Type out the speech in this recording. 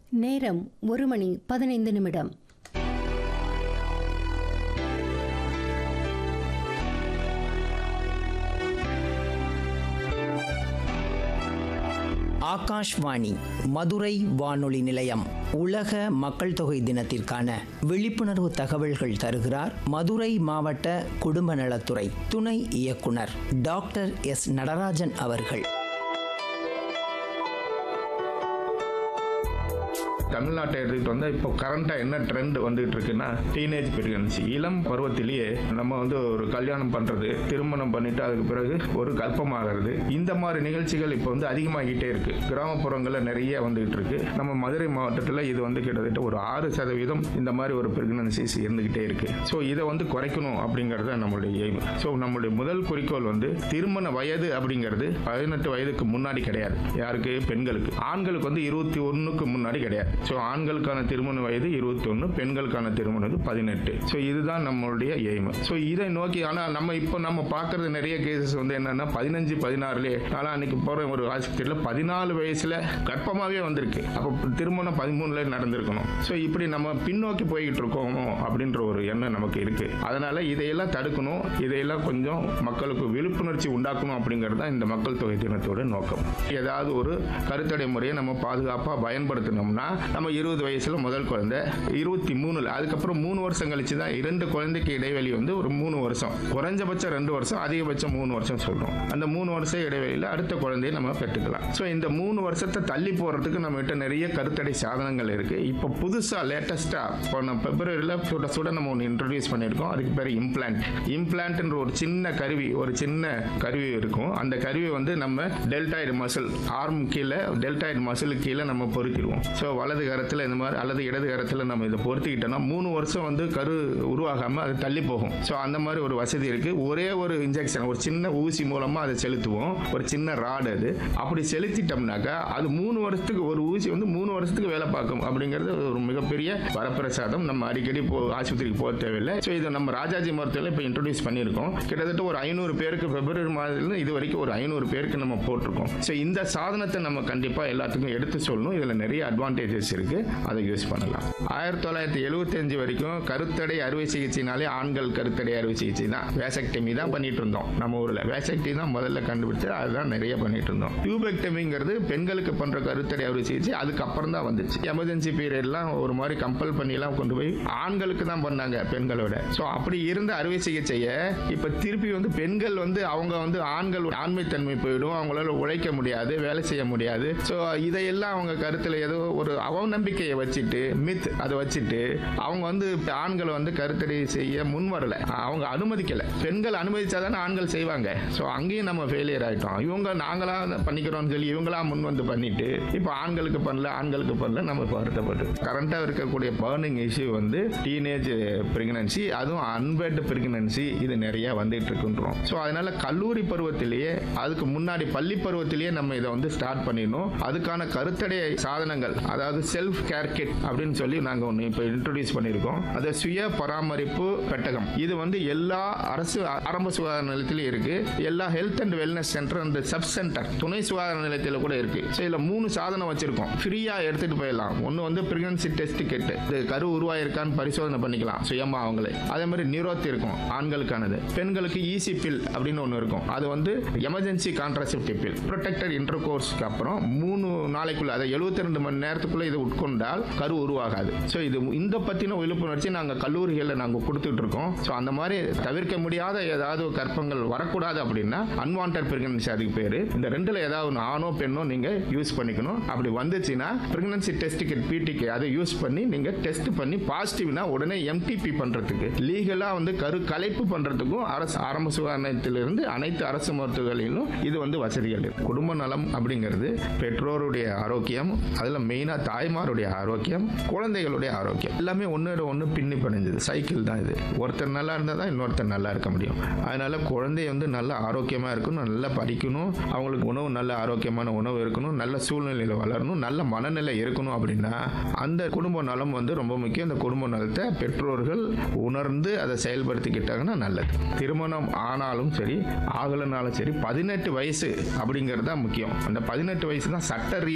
நேரம் ஒரு மணி பதினைந்து நிமிடம் ஆகாஷ்வாணி மதுரை வானொலி நிலையம் உலக மக்கள் தொகை தினத்திற்கான விழிப்புணர்வு தகவல்கள் தருகிறார் மதுரை மாவட்ட குடும்ப நலத்துறை துணை இயக்குனர் டாக்டர் எஸ் நடராஜன் அவர்கள் தமிழ்நாட்டை எடுத்துக்கிட்டு வந்தால் இப்போ கரண்ட்டாக என்ன ட்ரெண்ட் வந்துகிட்டு இருக்குன்னா டீனேஜ் பிரெக்னன்சி இளம் பருவத்திலேயே நம்ம வந்து ஒரு கல்யாணம் பண்ணுறது திருமணம் பண்ணிட்டு அதுக்கு பிறகு ஒரு கர்ப்பமாகிறது இந்த மாதிரி நிகழ்ச்சிகள் இப்போ வந்து அதிகமாகிட்டே இருக்கு கிராமப்புறங்களில் நிறைய வந்துகிட்டு இருக்கு நம்ம மதுரை மாவட்டத்தில் இது வந்து கிட்டத்தட்ட ஒரு ஆறு சதவீதம் இந்த மாதிரி ஒரு பிரெக்னன்சிஸ் இருந்துகிட்டே இருக்கு ஸோ இதை வந்து குறைக்கணும் அப்படிங்கிறது தான் நம்மளுடைய எய்ம் ஸோ நம்மளுடைய முதல் குறிக்கோள் வந்து திருமண வயது அப்படிங்கிறது பதினெட்டு வயதுக்கு முன்னாடி கிடையாது யாருக்கு பெண்களுக்கு ஆண்களுக்கு வந்து இருபத்தி ஒன்றுக்கு முன்னாடி கிடையாது ஸோ ஆண்களுக்கான திருமண வயது இருபத்தி ஒன்று பெண்களுக்கான திருமண வயது பதினெட்டு ஸோ இதுதான் நம்மளுடைய எய்ம் ஸோ இதை நோக்கி ஆனால் நம்ம இப்போ நம்ம பார்க்கறது நிறைய கேசஸ் வந்து என்னன்னா பதினஞ்சு பதினாறுலேயே நான் அன்னைக்கு போகிற ஒரு ஆஸ்பத்திரியில் பதினாலு வயசில் கர்ப்பமாகவே வந்திருக்கு அப்போ திருமணம் பதிமூணுல நடந்திருக்கணும் ஸோ இப்படி நம்ம பின்னோக்கி போய்கிட்டு இருக்கோமோ அப்படின்ற ஒரு எண்ணம் நமக்கு இருக்கு அதனால இதையெல்லாம் தடுக்கணும் இதையெல்லாம் கொஞ்சம் மக்களுக்கு விழிப்புணர்ச்சி உண்டாக்கணும் அப்படிங்கிறது தான் இந்த மக்கள் தொகை தினத்தோட நோக்கம் ஏதாவது ஒரு கருத்தடை முறையை நம்ம பாதுகாப்பாக பயன்படுத்தினோம்னா நம்ம இருபது வயசுல முதல் குழந்தை இருபத்தி மூணுல அதுக்கப்புறம் மூணு வருஷம் கழிச்சு தான் இரண்டு குழந்தைக்கு இடைவெளி வந்து ஒரு மூணு வருஷம் குறைஞ்சபட்சம் ரெண்டு வருஷம் அதிகபட்சம் மூணு வருஷம் சொல்றோம் அந்த மூணு வருஷம் இடைவெளியில் அடுத்த குழந்தையை நம்ம பெற்றுக்கலாம் ஸோ இந்த மூணு வருஷத்தை தள்ளி போறதுக்கு நம்ம கிட்ட நிறைய கருத்தடை சாதனங்கள் இருக்கு இப்போ புதுசா லேட்டஸ்டா போன பிப்ரவரியில் சுட சுட நம்ம ஒன்று இன்ட்ரடியூஸ் பண்ணியிருக்கோம் அதுக்கு பேர் இம்ப்ளான்ட் இம்ப்ளான்ட்ன்ற ஒரு சின்ன கருவி ஒரு சின்ன கருவி இருக்கும் அந்த கருவி வந்து நம்ம டெல்டாய்டு மசில் ஆர்ம் கீழே டெல்டாய்டு மசிலுக்கு கீழே நம்ம பொருத்திடுவோம் ஸோ வலது கரத்தில் இந்த மாதிரி அல்லது இடது கரத்தில் நம்ம இதை பொருத்திக்கிட்டோம்னா மூணு வருஷம் வந்து கரு உருவாகாமல் அது தள்ளி போகும் ஸோ அந்த மாதிரி ஒரு வசதி இருக்கு ஒரே ஒரு இன்ஜெக்ஷன் ஒரு சின்ன ஊசி மூலமாக அதை செலுத்துவோம் ஒரு சின்ன ராடு அது அப்படி செலுத்திட்டோம்னாக்கா அது மூணு வருஷத்துக்கு ஒரு ஊசி வந்து மூணு வருஷத்துக்கு வேலை பார்க்கும் அப்படிங்கிறது ஒரு மிகப்பெரிய வரப்பிரசாதம் நம்ம அடிக்கடி போ ஆஸ்பத்திரிக்கு போக தேவையில்லை ஸோ இதை நம்ம ராஜாஜி மருத்துவத்தில் இப்போ இன்ட்ரடியூஸ் பண்ணியிருக்கோம் கிட்டத்தட்ட ஒரு ஐநூறு பேருக்கு பிப்ரவரி மாதத்துல இது வரைக்கும் ஒரு ஐநூறு பேருக்கு நம்ம போட்டிருக்கோம் ஸோ இந்த சாதனத்தை நம்ம கண்டிப்பாக எல்லாத்துக்கும் எடுத்து சொல்லணும் இதில் நிறைய அட்வான்டேஜஸ் இருக்கு அதை யூஸ் பண்ணலாம் ஆயிரத்தி தொள்ளாயிரத்தி எழுபத்தஞ்சு வரைக்கும் கருத்தடை அறுவை சிகிச்சைனாலே ஆண்கள் கருத்தடை அறுவை சிகிச்சை தான் வேசக்டமி தான் பண்ணிட்டு இருந்தோம் நம்ம ஊரில் வேசக்டி தான் முதல்ல கண்டுபிடிச்சு அதுதான் நிறைய பண்ணிட்டு இருந்தோம் டியூபெக்டமிங்கிறது பெண்களுக்கு பண்ற கருத்தடை அறுவை சிகிச்சை அதுக்கப்புறம் தான் வந்துச்சு எமர்ஜென்சி பீரியட்லாம் ஒரு மாதிரி கம்பல் பண்ணிலாம் கொண்டு போய் ஆண்களுக்கு தான் பண்ணாங்க பெண்களோட ஸோ அப்படி இருந்த அறுவை சிகிச்சையை இப்போ திருப்பி வந்து பெண்கள் வந்து அவங்க வந்து ஆண்கள் ஆண்மைத்தன்மை போயிடும் அவங்களால உழைக்க முடியாது வேலை செய்ய முடியாது ஸோ இதையெல்லாம் அவங்க கருத்தில் ஏதோ ஒரு அவநம்பிக்கையை வச்சுட்டு மித் அதை வச்சுட்டு அவங்க வந்து ஆண்கள் வந்து கருத்தடை செய்ய முன் வரல அவங்க அனுமதிக்கல பெண்கள் அனுமதிச்சாதானே ஆண்கள் செய்வாங்க ஸோ அங்கேயும் நம்ம ஃபெயிலியர் ஆயிட்டோம் இவங்க நாங்களா பண்ணிக்கிறோம்னு சொல்லி இவங்களா முன் வந்து பண்ணிட்டு இப்போ ஆண்களுக்கு பண்ணல ஆண்களுக்கு பண்ணல நம்ம இப்போ வருத்தப்பட்டு கரண்டாக இருக்கக்கூடிய பர்னிங் இஷ்யூ வந்து டீனேஜ் பிரெக்னன்சி அதுவும் அன்பெட் பிரெக்னன்சி இது நிறைய வந்துட்டு இருக்குன்றோம் ஸோ அதனால கல்லூரி பருவத்திலேயே அதுக்கு முன்னாடி பள்ளி பருவத்திலேயே நம்ம இதை வந்து ஸ்டார்ட் பண்ணிடணும் அதுக்கான கருத்தடை சாதனங்கள் அதாவது செல்ஃப் கேர் கிட் அப்படின்னு சொல்லி நாங்கள் ஒன்று இப்போ இன்ட்ரடியூஸ் பண்ணியிருக்கோம் அது சுய பராமரிப்பு பெட்டகம் இது வந்து எல்லா அரசு ஆரம்ப சுகாதார நிலையத்திலும் இருக்கு எல்லா health and wellness centre and sub centre துணை சுகாதார நிலையத்தில் கூட இருக்கு ஸோ இதில் மூணு சாதனம் வச்சிருக்கோம் ஃப்ரீயாக எடுத்துட்டு போயிடலாம் ஒன்று வந்து பிரெக்னன்சி டெஸ்ட் கிட் இது கரு உருவாயிருக்கான்னு பரிசோதனை பண்ணிக்கலாம் சுயமா அவங்களே அதே மாதிரி நிரோத் இருக்கும் ஆண்களுக்கானது பெண்களுக்கு ஈசி பில் அப்படின்னு ஒன்று இருக்கும் அது வந்து எமர்ஜென்சி கான்ட்ராசெப்டிவ் பில் ப்ரொடெக்டட் இன்டர் கோர்ஸ்க்கு அப்புறம் மூணு நாளைக்குள்ள அதை எழுபத்தி ரெண்டு மணி நேரத்துக்குள்ள இதை உட்கொண்டால் கரு உருவாகாது ஸோ இது இந்த பற்றின விழிப்புணர்ச்சி நாங்கள் கல்லூரிகளில் நாங்கள் கொடுத்துட்டு இருக்கோம் ஸோ அந்த மாதிரி தவிர்க்க முடியாத ஏதாவது கற்பங்கள் வரக்கூடாது அப்படின்னா அன்வான்ட் பிரெக்னன்சி அதுக்கு பேர் இந்த ரெண்டுல ஏதாவது ஒன்று ஆணோ பெண்ணோ நீங்கள் யூஸ் பண்ணிக்கணும் அப்படி வந்துச்சுன்னா பிரெக்னன்சி டெஸ்ட் கிட் பிடிக்கு அதை யூஸ் பண்ணி நீங்கள் டெஸ்ட் பண்ணி பாசிட்டிவ்னா உடனே எம்டிபி பண்ணுறதுக்கு லீகலாக வந்து கரு கலைப்பு பண்ணுறதுக்கும் அரசு ஆரம்ப சுகாதாரத்திலிருந்து அனைத்து அரசு மருத்துவர்களிலும் இது வந்து வசதிகள் இருக்கு. குடும்ப நலம் அப்படிங்கிறது பெற்றோருடைய ஆரோக்கியம் அதில் மெயினாக தாய்மாருடைய ஆரோக்கியம் குழந்தைகளுடைய ஆரோக்கியம் எல்லாமே ஒன்றோட ஒன்று பின்னி பிணைஞ்சது சைக்கிள் தான் இது ஒருத்தர் நல்லா இருந்தால் தான் இன்னொருத்தர் நல்லா இருக்க முடியும் அதனால குழந்தை வந்து நல்ல ஆரோக்கியமாக இருக்கணும் நல்லா படிக்கணும் அவங்களுக்கு உணவு நல்ல ஆரோக்கியமான உணவு இருக்கணும் நல்ல சூழ்நிலையில் வளரணும் நல்ல மனநிலை இருக்கணும் அப்படின்னா அந்த குடும்ப நலம் வந்து ரொம்ப முக்கியம் அந்த குடும்ப நலத்தை பெற்றோர்கள் உணர்ந்து அதை செயல்படுத்திக்கிட்டாங்கன்னா நல்லது திருமணம் ஆனாலும் சரி ஆகலைனாலும் சரி பதினெட்டு வயசு அப்படிங்கிறது தான் முக்கியம் அந்த பதினெட்டு வயசு தான் சட்ட ரீ